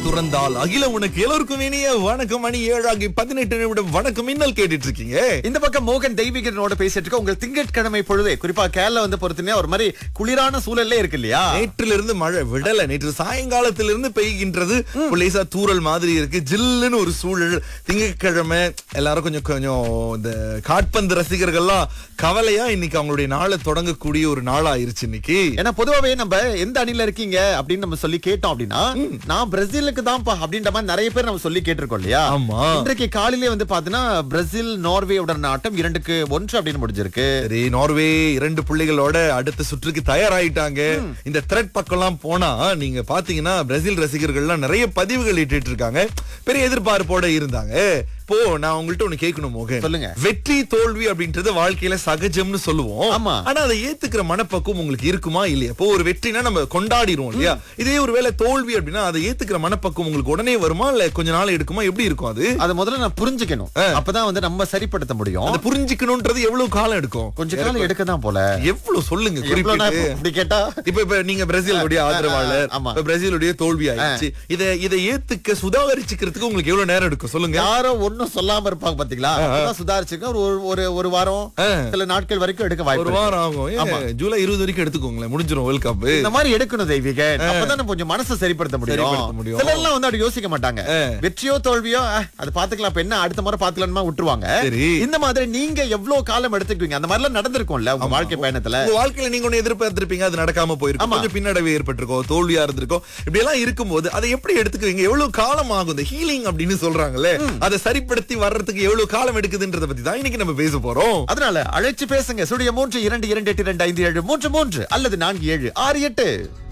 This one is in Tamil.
துறந்தால் அகில உனக்கு எல்லோருக்கும் இனிய வணக்கம் மணி ஏழாகி பதினெட்டு நிமிடம் வணக்கம் மின்னல் கேட்டுட்டு இருக்கீங்க இந்த பக்கம் மோகன் தெய்வீகனோட பேசிட்டு இருக்க உங்கள் திங்கட்கிழமை பொழுதே குறிப்பா கேரள வந்து பொறுத்தனே ஒரு மாதிரி குளிரான சூழல்ல இருக்கு இல்லையா நேற்றிலிருந்து இருந்து மழை விடல நேற்று சாயங்காலத்திலிருந்து இருந்து பெய்கின்றது லேசா தூறல் மாதிரி இருக்கு ஜில்லுன்னு ஒரு சூழல் திங்கட்கிழமை எல்லாரும் கொஞ்சம் கொஞ்சம் இந்த காட்பந்து ரசிகர்கள்லாம் கவலையா இன்னைக்கு அவங்களுடைய நாளை தொடங்கக்கூடிய ஒரு நாள் ஆயிருச்சு இன்னைக்கு ஏன்னா பொதுவாவே நம்ம எந்த அணில இருக்கீங்க அப்படின்னு நம்ம சொல்லி கேட்டோம் அப்படின்னா நான் பிரேசிலுக்கு தான்ப்பா அப்படின்ற மாதிரி நிறைய பேர் நம்ம சொல்லி கேட்டிருக்கோம் இல்லையா ஆமா இன்றைக்கு காலையிலே வந்து பாத்தீங்கன்னா பிரேசில் நார்வே உடன் ஆட்டம் இரண்டுக்கு ஒன்று அப்படின்னு முடிஞ்சிருக்கு சரி நார்வே இரண்டு புள்ளிகளோட அடுத்த சுற்றுக்கு தயாராயிட்டாங்க இந்த த்ரெட் பக்கம்லாம் போனா நீங்க பாத்தீங்கன்னா பிரேசில் ரசிகர்கள்லாம் நிறைய பதிவுகள் இட்டுட்டு இருக்காங்க பெரிய எதிர்பார்ப்போட இருந்தாங்க இப்போ நான் உங்கள்ட்ட ஒண்ணு கேட்கணும் மோகன் சொல்லுங்க. வெற்றி தோல்வி அப்படின்றது வாழ்க்கையில சகஜம்னு சொல்லுவோம் ஆமா. ஆனா அதை ஏத்துக்கிற மனப்பக்குவம் உங்களுக்கு இருக்குமா இல்லையா இப்போ ஒரு வெற்றினா நம்ம கொண்டாடிடுவோம் இல்லையா இதே ஒரு வேளை தோல்வி அப்படின்னா அதை ஏத்துக்கிற மனப்பக்குவம் உங்களுக்கு உடனே வருமா இல்ல கொஞ்ச நாள் எடுக்குமா எப்படி இருக்கும் அது அதை முதல்ல நான் புரிஞ்சுக்கணும் அப்பதான் வந்து நம்ம சரிப்படுத்த முடியும் அதை புரிஞ்சுக்கணும்ன்றது எவ்வளவு காலம் எடுக்கும் கொஞ்ச காலம் எடுக்க தான் போல எவ்வளவு சொல்லுங்க எவ்வளவு நான் குறிப்பிட்டு இப்படி கேட்டா இப்ப இப்ப நீங்க பிரேசிலுடைய ஆதரவாளர் ஆமா. இப்ப பிரேசிலுடைய தோல்வி ஆயிடுச்சு இத இதை ஏத்துக்க சுதாகரிச்சுக்கிறதுக்கு உங்களுக்கு எவ்வளவு நேரம் எடுக்கும் சொல்லுங்க யாரோ ஒண்ணும் சொல்லாம இருப்பாங்க பாத்தீங்களா அப்பதான் சுதாரிச்சுக்க ஒரு ஒரு- ஒரு ஒரு வாரம் சில நாட்கள் வரைக்கும் எடுக்க ஒரு வாய்ப்பு இருக்கு. வாரம் ஆகும் ஏன், ஜூலை இருபது வரைக்கும் எடுத்துக்கோங்களேன் முடிஞ்சிரும் வேர்ல்ட் கப் இந்த மாதிரி எடுக்கணும் தெய்வீக அப்பதான் நம்ம கொஞ்சம் மனசை சரிப்படுத்த சரிப்படுத்த முடியும் முடியும். சிலர்லாம் வந்து அப்படி யோசிக்க மாட்டாங்க வெற்றியோ தோல்வியோ அஹ், அது பாத்துக்கலாம் இப்ப என்ன அடுத்த முறை பாத்துக்கலாமா விட்டுருவாங்க சரி. இந்த மாதிரி நீங்க எவ்வளவு காலம் எடுத்துக்குவீங்க அந்த மாதிரி எல்லாம் நடந்திருக்கும்ல உங்க வாழ்க்கை பயணத்துல உங்க வாழ்க்கையில நீங்க ஒண்ணு எதிர்பார்த்திருப்பீங்க அது நடக்காம போயிருக்கும் கொஞ்சம் பின்னடைவு ஏற்பட்டிருக்கோம் தோல்வியா இருந்திருக்கும் இப்படி எல்லாம் இருக்கும்போது அதை எப்படி எடுத்துக்குவீங்க எவ்வளவு காலம் ஆகும் இந்த ஹீலிங் அப்படின்னு சொல்றாங்களே அதை சரிப்படுத்தி வர்றதுக்கு எவ்வளவு காலம் எடுக்குதுன்றத பத்தி தான் இன்னைக்கு நம்ம பேச போறோம் அதனால அழைச்சு பேசுங்க சுடிய மூன்று இரண்டு இரண்டு எட்டு இரண்டு ஐந்து ஏழு மூன்று மூன்று அல்லது நான்கு ஏழு ஆறு எட்டு